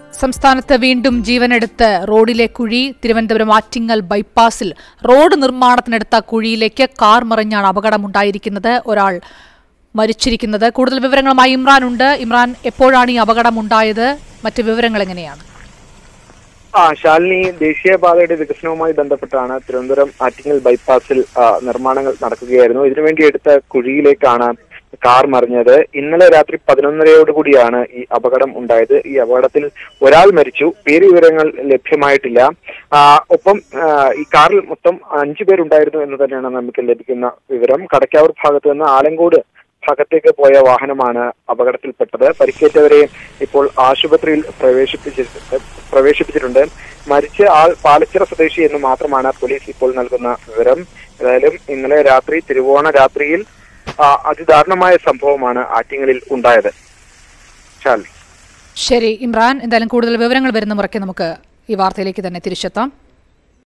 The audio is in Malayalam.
സംസ്ഥാനത്ത് വീണ്ടും ജീവനെടുത്ത് റോഡിലെ കുഴി തിരുവനന്തപുരം ആറ്റിങ്ങൽ ബൈപ്പാസിൽ റോഡ് നിർമ്മാണത്തിനെടുത്ത കുഴിയിലേക്ക് കാർ മറിഞ്ഞാണ് അപകടമുണ്ടായിരിക്കുന്നത് ഒരാൾ മരിച്ചിരിക്കുന്നത് കൂടുതൽ വിവരങ്ങളുമായി ഇമ്രാൻ ഉണ്ട് ഇമ്രാൻ എപ്പോഴാണ് ഈ അപകടം ഉണ്ടായത് മറ്റ് വിവരങ്ങൾ എങ്ങനെയാണ് ആ ശാലിനി ദേശീയപാതയുടെ വികസനവുമായി ബന്ധപ്പെട്ടാണ് തിരുവനന്തപുരം ആറ്റിങ്ങൽ ബൈപ്പാസിൽ ആ, നിർമ്മാണങ്ങൾ നടക്കുകയായിരുന്നു ഇതിനുവേണ്ടി എടുത്ത കുഴിയിലേക്കാണ് കാർ മറിഞ്ഞത് ഇന്നലെ രാത്രി പതിനൊന്നരയോട് കൂടിയാണ് ഈ അപകടം ഉണ്ടായത് ഈ അപകടത്തിൽ ഒരാൾ മരിച്ചു പേര് വിവരങ്ങൾ ലഭ്യമായിട്ടില്ല ആ, ഒപ്പം ആ, ഈ കാറിൽ മൊത്തം അഞ്ചു പേരുണ്ടായിരുന്നു എന്ന് തന്നെയാണ് നമുക്ക് ലഭിക്കുന്ന വിവരം കടക്കാവൂർ ഭാഗത്ത് നിന്ന് ആലങ്കോട് ഭാഗത്തേക്ക് പോയ വാഹനമാണ് അപകടത്തിൽപ്പെട്ടത് പരിക്കേറ്റവരെ ഇപ്പോൾ ആശുപത്രിയിൽ പ്രവേശിപ്പിച്ചി പ്രവേശിപ്പിച്ചിട്ടുണ്ട് മരിച്ച ആൾ പാലച്ചിറ സ്വദേശി എന്ന് മാത്രമാണ് പോലീസ് ഇപ്പോൾ നൽകുന്ന വിവരം ഏതായാലും ഇന്നലെ രാത്രി തിരുവോണ രാത്രിയിൽ ആ, അതിദാരുണമായ സംഭവമാണ് ആറ്റിങ്ങലിൽ ഉണ്ടായത് ശാലിനി ശരി ഇമ്രാൻ എന്തായാലും കൂടുതൽ വിവരങ്ങൾ വരുന്ന മുറയ്ക്ക് നമുക്ക് ഈ വാർത്തയിലേക്ക് തന്നെ തിരിച്ചെത്താം